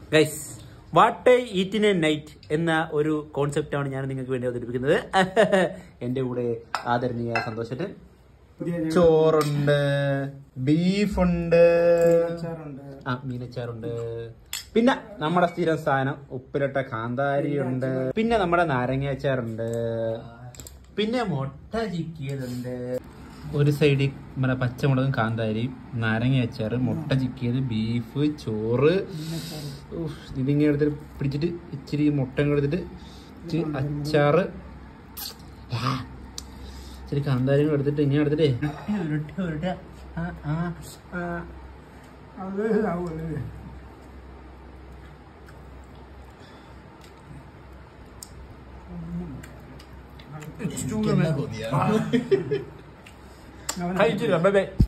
guys what eat in a night എന്ന ഒരു കോൺസെപ്റ്റാണ് ഞാൻ നിങ്ങൾക്ക് വേണ്ടി അവതരിപ്പിക്കുന്നത് എന്റെ കൂടെ ആദരണീയ സന്തോഷത്തിന് ചോറുണ്ട് ബീഫുണ്ട് ആ മീനച്ചാറുണ്ട് പിന്നെ നമ്മുടെ സ്ഥിരം സാധനം ഉപ്പിലിട്ട കാന്താരി ഉണ്ട് പിന്നെ നമ്മുടെ നാരങ്ങ അച്ചാറുണ്ട് പിന്നെ മുട്ട ചിക്കിയതുണ്ട് ഒരു സൈഡിൽ നമ്മുടെ പച്ചമുളകും കാന്താരിയും നാരങ്ങ അച്ചാറ് മുട്ട ചിക്കിയത് ബീഫ് ചോറ് ഉഫ്, ഇതിങ്ങനെ എടുത്തിട്ട് പിടിച്ചിട്ട് ഇച്ചിരി മുട്ട കൂടെ എടുത്തിട്ട് ഇച്ചിരി അച്ചാറ് ആ, ഇച്ചിരി കാന്താരിയും കൂടെ എടുത്തിട്ട് ഇങ്ങനെ എടുത്തിട്ടേ ഉരുട്ടി ഉരുട്ടി ആ ആ ആ കഴിച്ചില്ല ബൈ ബൈ